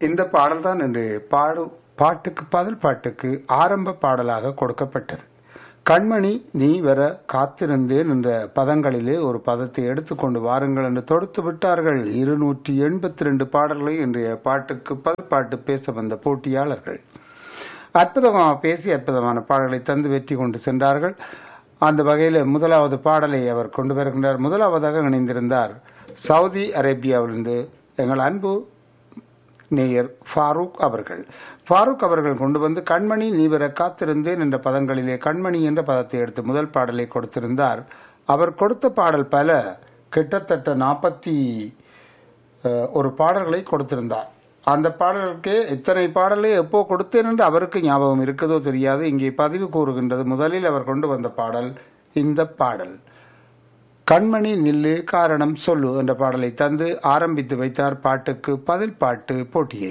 இந்த பாடல் தான் இன்று பாடு பாட்டுக்கு பதில் பாட்டுக்கு ஆரம்ப பாடலாக கொடுக்கப்பட்டது கண்மணி நீ வர காத்திருந்தேன் என்ற பதங்களிலே ஒரு பதத்தை எடுத்துக்கொண்டு வாருங்கள் என்று தொடுத்து விட்டார்கள் இருநூற்றி எண்பத்தி ரெண்டு பாடல்களை இன்றைய பாட்டுக்கு பதில் பாட்டு பேச வந்த போட்டியாளர்கள் அற்புதமாக பேசி அற்புதமான பாடல்களை தந்து வெற்றி கொண்டு சென்றார்கள் அந்த வகையில் முதலாவது பாடலை அவர் கொண்டு வருகின்றார் முதலாவதாக இணைந்திருந்தார் சவுதி அரேபியாவிலிருந்து எங்கள் அன்பு நேயர் ஃபாரூக் அவர்கள் ஃபாரூக் அவர்கள் கொண்டு வந்து கண்மணி நீ வர காத்திருந்தேன் என்ற பதங்களிலே கண்மணி என்ற பதத்தை எடுத்து முதல் பாடலை கொடுத்திருந்தார் அவர் கொடுத்த பாடல் பல கிட்டத்தட்ட நாற்பத்தி ஒரு பாடல்களை கொடுத்திருந்தார் அந்த பாடலுக்கு இத்தனை பாடலை எப்போ கொடுத்தேன் என்று அவருக்கு ஞாபகம் இருக்குதோ தெரியாது இங்கே பதிவு கூறுகின்றது முதலில் அவர் கொண்டு வந்த பாடல் இந்த பாடல் கண்மணி நில்லு காரணம் சொல்லு என்ற பாடலை தந்து ஆரம்பித்து வைத்தார் பாட்டுக்கு பதில் பாட்டு போட்டியை